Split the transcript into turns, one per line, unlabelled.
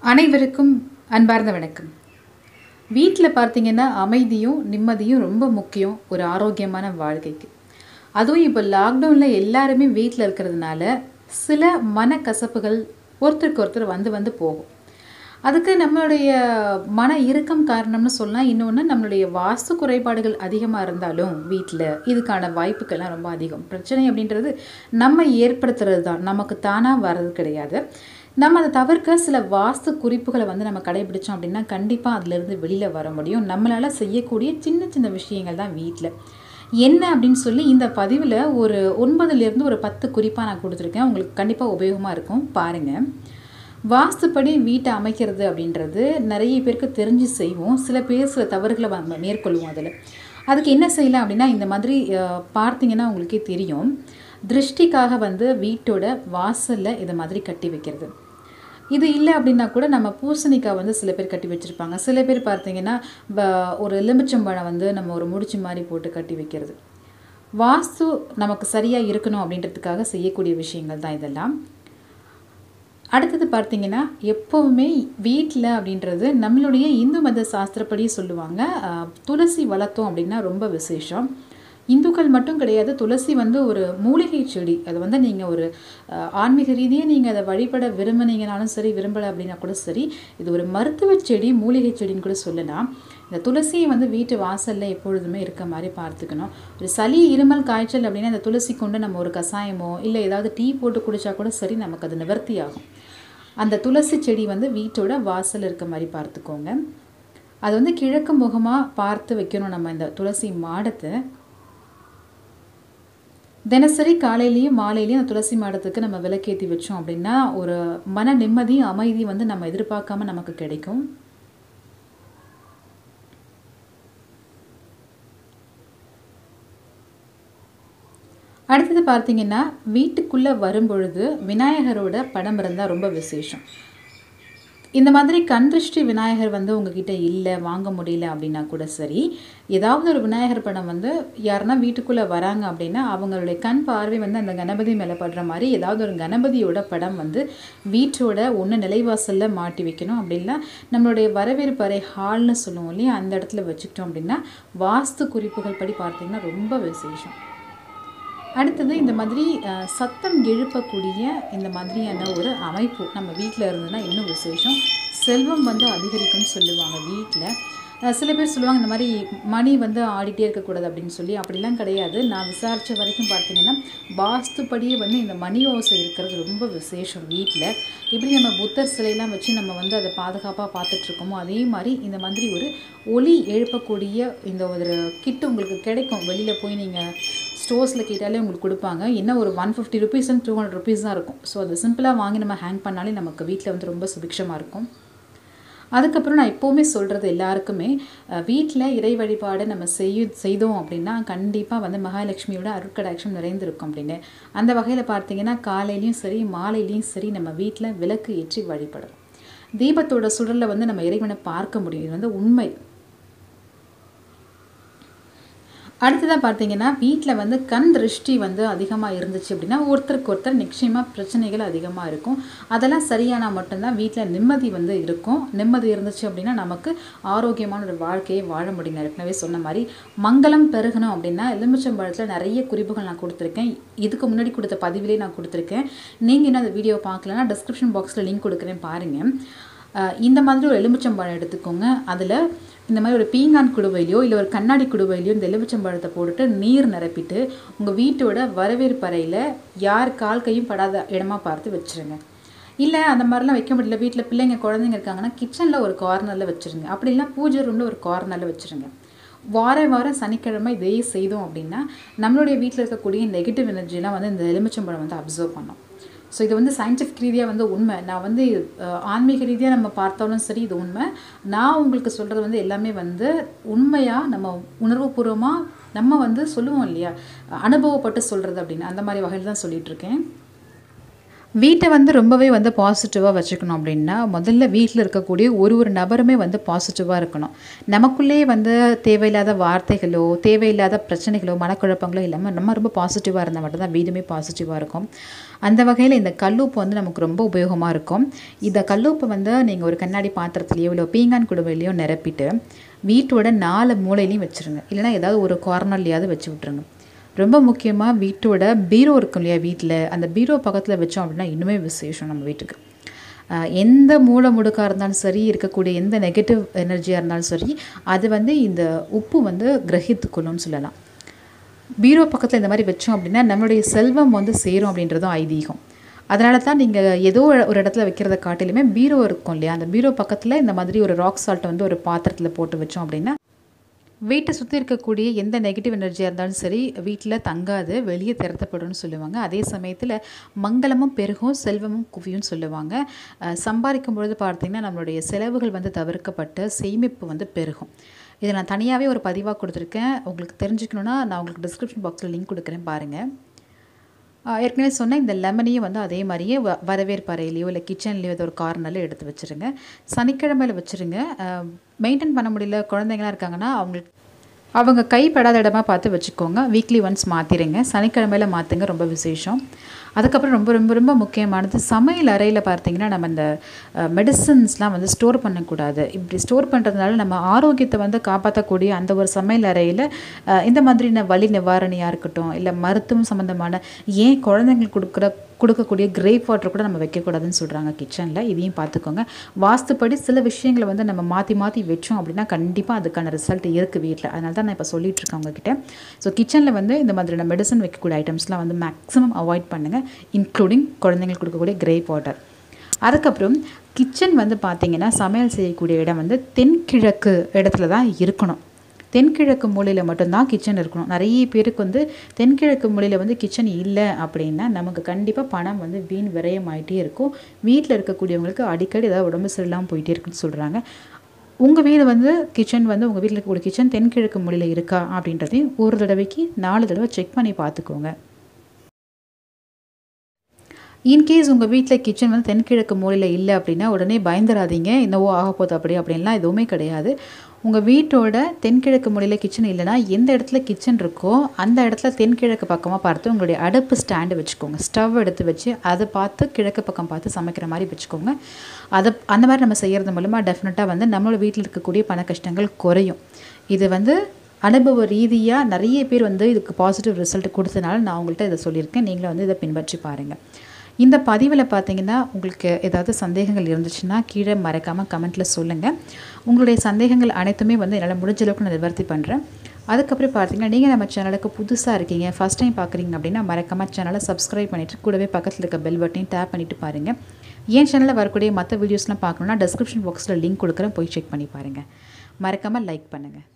அனைவருக்கும் அன்பார்ந்த வணக்கம் வீட்டில் பார்த்தீங்கன்னா அமைதியும் நிம்மதியும் ரொம்ப முக்கியம் ஒரு ஆரோக்கியமான வாழ்க்கைக்கு அதுவும் இப்போ லாக்டவுனில் எல்லாருமே வீட்டில் இருக்கிறதுனால சில மனக்கசப்புகள் ஒருத்தருக்கு ஒருத்தர் வந்து வந்து போகும் அதுக்கு நம்மளுடைய மன இறுக்கம் காரணம்னு சொல்லலாம் இன்னொன்று நம்மளுடைய வாஸ்து குறைபாடுகள் அதிகமாக இருந்தாலும் வீட்டில் இதுக்கான வாய்ப்புகள்லாம் ரொம்ப அதிகம் பிரச்சனை அப்படின்றது நம்ம ஏற்படுத்துறது தான் நமக்கு தானாக வர்றது கிடையாது நம்ம அதை தவிர்க்க சில வாஸ்து குறிப்புகளை வந்து நம்ம கடைபிடிச்சோம் அப்படின்னா கண்டிப்பாக அதிலிருந்து வெளியில் வர முடியும் நம்மளால் செய்யக்கூடிய சின்ன சின்ன விஷயங்கள் தான் வீட்டில் என்ன அப்படின்னு சொல்லி இந்த பதிவில் ஒரு ஒன்பதுலேருந்து ஒரு பத்து குறிப்பாக நான் கொடுத்துருக்கேன் உங்களுக்கு கண்டிப்பாக உபயோகமாக இருக்கும் பாருங்கள் வாஸ்துப்படி வீட்டை அமைக்கிறது அப்படின்றது நிறைய பேருக்கு தெரிஞ்சு செய்வோம் சில பேர் சில தவறுகளை வ- மேற்கொள்வோம் அதில் அதுக்கு என்ன செய்யலாம் அப்படின்னா இந்த மாதிரி அஹ், பார்த்தீங்கன்னா உங்களுக்கே தெரியும் திருஷ்டிக்காக வந்து வீட்டோட வாசலில் இதை மாதிரி கட்டி வைக்கிறது இது இல்லை அப்படின்னா கூட நம்ம பூசணிக்காய் வந்து சில பேர் கட்டி வச்சுருப்பாங்க சில பேர் பார்த்தீங்கன்னா வ- ஒரு எலுமிச்சம்பழம் வந்து நம்ம ஒரு முடிச்சு மாதிரி போட்டு கட்டி வைக்கிறது வாஸ்து நமக்கு சரியாக இருக்கணும் அப்படின்றதுக்காக செய்யக்கூடிய விஷயங்கள் தான் இதெல்லாம் அடுத்தது பார்த்தீங்கன்னா எப்போவுமே வீட்டில் அப்படின்றது நம்மளுடைய இந்து மத சாஸ்திரப்படி சொல்லுவாங்க ஆஹ், துளசி வளர்த்தோம் அப்படின்னா ரொம்ப விசேஷம் இந்துக்கள் மட்டும் கிடையாது துளசி வந்து ஒரு மூலிகை செடி அது வந்து நீங்கள் ஒரு ஆஹ், ஆன்மீக ரீதியாக நீங்கள் அதை வழிபட விரும்பினீங்கனாலும் சரி விரும்பலை அப்படின்னா கூட சரி இது ஒரு மருத்துவ செடி மூலிகை செடின்னு கூட சொல்லலாம் இந்த துளசியை வந்து வீட்டு வாசலில் எப்பொழுதுமே இருக்க மாதிரி பார்த்துக்கணும் ஒரு சளி இருமல் காய்ச்சல் அப்படின்னா இந்த துளசி கொண்டு நம்ம ஒரு கஷாயமோ இல்லை ஏதாவது டீ போட்டு குடிச்சா கூட சரி நமக்கு அது நிவர்த்தி ஆகும் அந்த துளசி செடி வந்து வீட்டோட வாசல் இருக்க மாதிரி பார்த்துக்கோங்க அது வந்து கிழக்கு முகமாக பார்த்து வைக்கணும் நம்ம இந்த துளசி மாடத்தை தினசரி காலையிலையும் மாலையிலையும் அந்த துளசி மாடத்துக்கு நம்ம விளக்கேற்றி வச்சோம் அப்படின்னா ஒரு மன நிம்மதி அமைதி வந்து நம்ம எதிர்பார்க்காம நமக்கு கிடைக்கும் அடுத்தது பார்த்தீங்கன்னா வீட்டுக்குள்ளே வரும்பொழுது விநாயகரோட படம் இருந்தால் ரொம்ப விசேஷம் இந்த மாதிரி கண் திருஷ்டி விநாயகர் வந்து உங்ககிட்ட இல்லை வாங்க முடியல அப்படின்னா கூட சரி ஏதாவது ஒரு விநாயகர் படம் வந்து யாருன்னா வீட்டுக்குள்ளே வராங்க அப்படின்னா அவங்களுடைய கண் பார்வை வந்து அந்த கணபதி மேலே படுற மாதிரி ஏதாவது ஒரு கணபதியோட படம் வந்து வீட்டோட ஒன்று நிலைவாசலில் மாட்டி வைக்கணும் அப்படின்னா நம்மளுடைய வரவேற்பு அறை ஹால்னு சொல்லுவோம் இல்லையா அந்த இடத்துல வச்சுக்கிட்டோம் அப்படின்னா வாஸ்து குறிப்புகள் படி பார்த்தீங்கன்னா ரொம்ப விசேஷம் அடுத்தது இந்த மாதிரி அஹ், சத்தம் எழுப்பக்கூடிய இந்த மாதிரியான ஒரு அமைப்பு நம்ம வீட்டில் இருந்ததுன்னா இன்னும் விசேஷம் செல்வம் வந்து அதிகரிக்கும்னு சொல்லுவாங்க வீட்டில் சில பேர் சொல்லுவாங்க இந்த மாதிரி மணி வந்து ஆடிட்டே இருக்கக்கூடாது அப்படின்னு சொல்லி அப்படிலாம் கிடையாது நான் விசாரித்த வரைக்கும் பார்த்தீங்கன்னா வாஸ்துப்படியே வந்து இந்த மணி ஓசை இருக்கிறது ரொம்ப விசேஷம் வீட்டில் எப்படி நம்ம புத்தர் சிலையெல்லாம் வச்சு நம்ம வந்து அதை பாதுகாப்பாக பார்த்துட்டு இருக்கோமோ அதே மாதிரி இந்த மாதிரி ஒரு ஒலி எழுப்பக்கூடிய இந்த ஒரு கிட்டு உங்களுக்கு கிடைக்கும் வெளியில் போய் நீங்கள் ஸ்டோர்ஸில் கேட்டாலே உங்களுக்கு கொடுப்பாங்க என்ன ஒரு one fifty rupees and two hundred rupees தான் இருக்கும் ஸோ அது சிம்பிளாக வாங்கி நம்ம ஹேங் பண்ணாலே நமக்கு வீட்டில் வந்து ரொம்ப சுபிக்ஷமாக இருக்கும் அதுக்கப்புறம் நான் எப்போவுமே சொல்கிறது எல்லாருக்குமே வீட்டில் இறை வழிபாடு நம்ம செய்ய செய்தோம் அப்படின்னா கண்டிப்பாக வந்து மகாலட்சுமியோட அருட்கடாட்சம் நிறைந்திருக்கும் அப்படின்னு அந்த வகையில் பார்த்தீங்கன்னா காலையிலையும் சரி மாலையிலையும் சரி நம்ம வீட்டில் விளக்கு ஏற்றி வழிபடணும் தீபத்தோட சுடரில் வந்து நம்ம இறைவனை பார்க்க முடியும் இது வந்து உண்மை அடுத்ததாக பார்த்தீங்கன்னா வீட்டில் வந்து கண் திருஷ்டி வந்து அதிகமாக இருந்துச்சு அப்படின்னா ஒருத்தருக்கு ஒருத்தர் நிச்சயமாக பிரச்சனைகள் அதிகமாக இருக்கும் அதெல்லாம் சரியானா மட்டும்தான் வீட்டில் நிம்மதி வந்து இருக்கும் நிம்மதி இருந்துச்சு அப்படின்னா நமக்கு ஆரோக்கியமான ஒரு வாழ்க்கையை வாழ முடியும் நான் ஏற்கனவே சொன்ன மாதிரி மங்களம் பெருகணும் அப்படின்னா எலுமிச்சம்பழத்தில் நிறைய குறிப்புகள் நான் கொடுத்துருக்கேன் இதுக்கு முன்னாடி கொடுத்த பதிவிலே நான் கொடுத்துருக்கேன் நீங்கள் இன்னும் அந்த வீடியோ பார்க்கலன்னா டிஸ்கிரிப்ஷன் பாக்ஸில் லிங்க் கொடுக்குறேன் பாருங்கள் அஹ் இந்த மாதிரி ஒரு எலுமிச்சம்பழம் எடுத்துக்கோங்க அதில் இந்த மாதிரி ஒரு பீங்கான் குடுவையிலையோ இல்லை ஒரு கண்ணாடி குடுவையிலையோ இந்த எலுமிச்சம்பழத்தை போட்டுட்டு நீர் நிரப்பிட்டு உங்கள் வீட்டோட வரவேற்பு அறையில் யார் கால் கையும் படாத இடமா பார்த்து வச்சுருங்க இல்லை அந்த மாதிரிலாம் வைக்க முடியல வீட்டில் பிள்ளைங்க குழந்தைங்க இருக்காங்கன்னா கிச்சனில் ஒரு கார்னரில் வச்சுருங்க அப்படி இல்லைன்னா பூஜை ரூமில் ஒரு கார்னரில் வச்சுருங்க வார வாரம் சனிக்கிழமை இதே செய்தோம் அப்படின்னா நம்மளுடைய வீட்டில் இருக்கக்கூடிய நெகட்டிவ் எனர்ஜிலாம் வந்து இந்த எலுமிச்சம்பழம் வந்து அப்சர்வ் பண்ணும் ஸோ இது வந்து சயின்டிஃபிக் ரீதியாக வந்து உண்மை நான் வந்து அஹ், ஆன்மீக ரீதியாக நம்ம பார்த்தாலும் சரி இது உண்மை நான் உங்களுக்கு சொல்கிறது வந்து எல்லாமே வந்து உண்மையாக நம்ம உணர்வுபூர்வமாக நம்ம வந்து சொல்லுவோம் இல்லையா அனுபவப்பட்டு சொல்கிறது அப்படின்னு அந்த மாதிரி வகையில் தான் சொல்லிட்டு இருக்கேன் வீட்டை வந்து ரொம்பவே வந்து பாசிட்டிவாக வச்சுக்கணும் அப்படின்னா முதல்ல வீட்டில் இருக்கக்கூடிய ஒரு ஒரு நபருமே வந்து பாசிட்டிவாக இருக்கணும் நமக்குள்ளேயே வந்து தேவையில்லாத வார்த்தைகளோ தேவையில்லாத பிரச்சனைகளோ மனக்குழப்பங்களோ இல்லாமல் நம்ம ரொம்ப பாசிட்டிவாக இருந்தால் மட்டும்தான் வீடுமே பாசிட்டிவாக இருக்கும் அந்த வகையில் இந்த கல்லுப்பு வந்து நமக்கு ரொம்ப உபயோகமாக இருக்கும் இந்த கல்லுப்பை வந்து நீங்கள் ஒரு கண்ணாடி பாத்திரத்துலையோ இல்லை பீங்கான் குடுவையிலையோ நிரப்பிட்டு வீட்டோட நாலு மூலையிலையும் வச்சுருங்க இல்லைனா ஏதாவது ஒரு கார்னர்லையாவது வச்சு விட்ருங்க ரொம்ப முக்கியமாக வீட்டோட பீரோ இருக்கும் இல்லையா வீட்டில் அந்த பீரோ பக்கத்தில் வச்சோம் அப்படின்னா இன்னுமே விசேஷம் நம்ம வீட்டுக்கு ஆஹ் எந்த மூல முடுக்காக இருந்தாலும் சரி இருக்கக்கூடிய எந்த நெகட்டிவ் எனர்ஜியாக இருந்தாலும் சரி அது வந்து இந்த உப்பு வந்து கிரகித்துக்கொள்ளும்னு சொல்லலாம் பீரோ பக்கத்தில் இந்த மாதிரி வச்சோம் அப்படின்னா நம்மளுடைய செல்வம் வந்து சேரும் அப்படின்றதும் ஐதீகம் அதனால தான் நீங்கள் ஏதோ ஒரு இடத்துல வைக்கிறத காட்டிலுமே பீரோ இருக்கும் இல்லையா அந்த பீரோ பக்கத்தில் இந்த மாதிரி ஒரு ராக் சால்ட்டை வந்து ஒரு பாத்திரத்தில் போட்டு வச்சோம் அப்படின்னா வீட்டை சுற்றி இருக்கக்கூடிய எந்த நெகட்டிவ் எனர்ஜியாக இருந்தாலும் சரி வீட்டில் தங்காது வெளியே திறத்தப்படும்னு சொல்லுவாங்க அதே சமயத்தில் மங்களமும் பெருகும் செல்வமும் குவியும் சொல்லுவாங்க அஹ் சம்பாதிக்கும் பொழுது பார்த்திங்கன்னா நம்மளுடைய செலவுகள் வந்து தவிர்க்கப்பட்டு சேமிப்பு வந்து பெருகும் இதை நான் தனியாகவே ஒரு பதிவாக கொடுத்துருக்கேன் உங்களுக்கு தெரிஞ்சுக்கணுன்னா நான் உங்களுக்கு டிஸ்கிரிப்ஷன் பாக்ஸில் லிங்க் கொடுக்குறேன் பாருங்கள் ஆஹ் ஏற்கனவே சொன்ன இந்த லெமனையும் வந்து அதே மாதிரியே வ வரவேற்பறையிலையோ இல்லை கிச்சன்லேயோ ஏதோ ஒரு கார்னரில் எடுத்து வச்சுருங்க சனிக்கிழமையில் வச்சுருங்க மெயின்டைன் பண்ண முடியல குழந்தைங்களாம் இருக்காங்கன்னா அவங்களுக்கு அவங்க கைப்படாத இடமா பார்த்து வச்சுக்கோங்க வீக்லி ஒன்ஸ் மாற்றிடுங்க சனிக்கிழமையில் மாற்றுங்க ரொம்ப விசேஷம் அதுக்கப்புறம் ரொம்ப ரொம்ப ரொம்ப முக்கியமானது சமையல் அறையில் பார்த்தீங்கன்னா நம்ம இந்த மெடிசன்ஸ்லாம் வந்து ஸ்டோர் பண்ணக்கூடாது இப்படி ஸ்டோர் பண்ணுறதுனால நம்ம ஆரோக்கியத்தை வந்து காப்பாற்றக்கூடிய அந்த ஒரு சமையல் அறையில் அஹ், இந்த மாதிரி ந- வலி நிவாரணியாக இருக்கட்டும் இல்லை மருத்துவம் சம்மந்தமான ஏன் குழந்தைங்களுக்கு கொடுக்குற கொடுக்கக்கூடிய கிரேப் வாட்டர் கூட நம்ம வைக்கக்கூடாதுன்னு சொல்கிறாங்க கிச்சனில் இதையும் பார்த்துக்கோங்க வாஸ்துப்படி சில விஷயங்களை வந்து நம்ம மாற்றி மாற்றி வச்சோம் அப்படின்னா கண்டிப்பாக அதுக்கான ரிசல்ட் இருக்குது வீட்டில் அதனால தான் நான் இப்போ சொல்லிட்டு இருக்கேன் உங்ககிட்ட ஸோ கிச்சனில் வந்து இந்த மாதிரியான மெடிசன் வைக்கக்கூடிய ஐட்டம்ஸ்லாம் வந்து மேக்ஸிமம் அவாய்ட் பண்ணுங்கள் இன்க்ளூடிங் குழந்தைங்களுக்கு கொடுக்கக்கூடிய கிரேப் வாட்டர் அதுக்கப்புறம் கிச்சன் வந்து பார்த்தீங்கன்னா சமையல் செய்யக்கூடிய இடம் வந்து தென்கிழக்கு இடத்துல தான் இருக்கணும் தென்கிழக்கு மூலையில் மட்டும்தான் கிச்சன் இருக்கணும் நிறைய பேருக்கு வந்து தென்கிழக்கு மூலையில் வந்து கிச்சன் இல்லை அப்படின்னா நமக்கு கண்டிப்பாக பணம் வந்து வீண் விரயமாயிட்டே இருக்கும் வீட்டில் இருக்கக்கூடியவங்களுக்கு அடிக்கடி ஏதாவது உடம்பு சரியில்லாமல் போயிட்டே இருக்குன்னு சொல்கிறாங்க உங்கள் வீடு வந்து கிச்சன் வந்து உங்கள் வீட்டில் இருக்கக்கூடிய கிச்சன் தென்கிழக்கு மூலையில் இருக்கா அப்படின்றதையும் ஒரு தடவைக்கு நாலு தடவை செக் பண்ணி பார்த்துக்கோங்க இன்கேஸ் உங்கள் வீட்டில் கிச்சன் வந்து தென்கிழக்கு மூலையில் இல்லை அப்படின்னா உடனே பயந்துடாதீங்க என்னவோ ஆக போகுது அப்படி அப்படின்லாம் எதுவுமே கிடையாது உங்கள் வீட்டோட தென்கிழக்கு மூலையில் கிச்சன் இல்லைன்னா எந்த இடத்துல கிச்சன் இருக்கோ அந்த இடத்துல தென்கிழக்கு பக்கமாக பார்த்து உங்களுடைய அடுப்பு ஸ்டாண்டு வச்சுக்கோங்க ஸ்டவ் எடுத்து வச்சு அதை பார்த்து கிழக்கு பக்கம் பார்த்து சமைக்கிற மாதிரி வச்சுக்கோங்க அதை அந்த மாதிரி நம்ம செய்கிறது மூலமாக டெஃபினட்டாக வந்து நம்மளோட வீட்டில் இருக்கக்கூடிய பண கஷ்டங்கள் குறையும் இது வந்து அனுபவ ரீதியாக நிறைய பேர் வந்து இதுக்கு பாசிட்டிவ் ரிசல்ட் கொடுத்தனால நான் உங்கள்கிட்ட இதை சொல்லியிருக்கேன் நீங்களும் வந்து இதை பின்பற்றி பாருங்கள் இந்த பதிவில் பார்த்தீங்கன்னா உங்களுக்கு ஏதாவது சந்தேகங்கள் இருந்துச்சுன்னா கீழே மறக்காமல் கமெண்ட்டில் சொல்லுங்கள் உங்களுடைய சந்தேகங்கள் அனைத்துமே வந்து என்னால் முடிஞ்ச அளவுக்கு நான் நிவர்த்தி பண்ணுறேன் அதுக்கப்புறம் பார்த்தீங்கன்னா நீங்கள் நம்ம சேனலுக்கு புதுசாக இருக்கீங்க ஃபஸ்ட் டைம் பார்க்குறீங்க அப்படின்னா மறக்காம சேனலை சப்ஸ்கிரைப் பண்ணிவிட்டு கூடவே பக்கத்தில் இருக்க பெல் பட்டனையும் டேப் பண்ணிவிட்டு பாருங்கள் என் சேனலில் வரக்கூடிய மற்ற வீடியோஸ்லாம் பார்க்கணுன்னா டிஸ்கிரிப்ஷன் பாக்ஸில் லிங்க் கொடுக்குறேன் போய் செக் பண்ணி பாருங்கள் மறக்காமல் லைக் பண்ணுங்கள்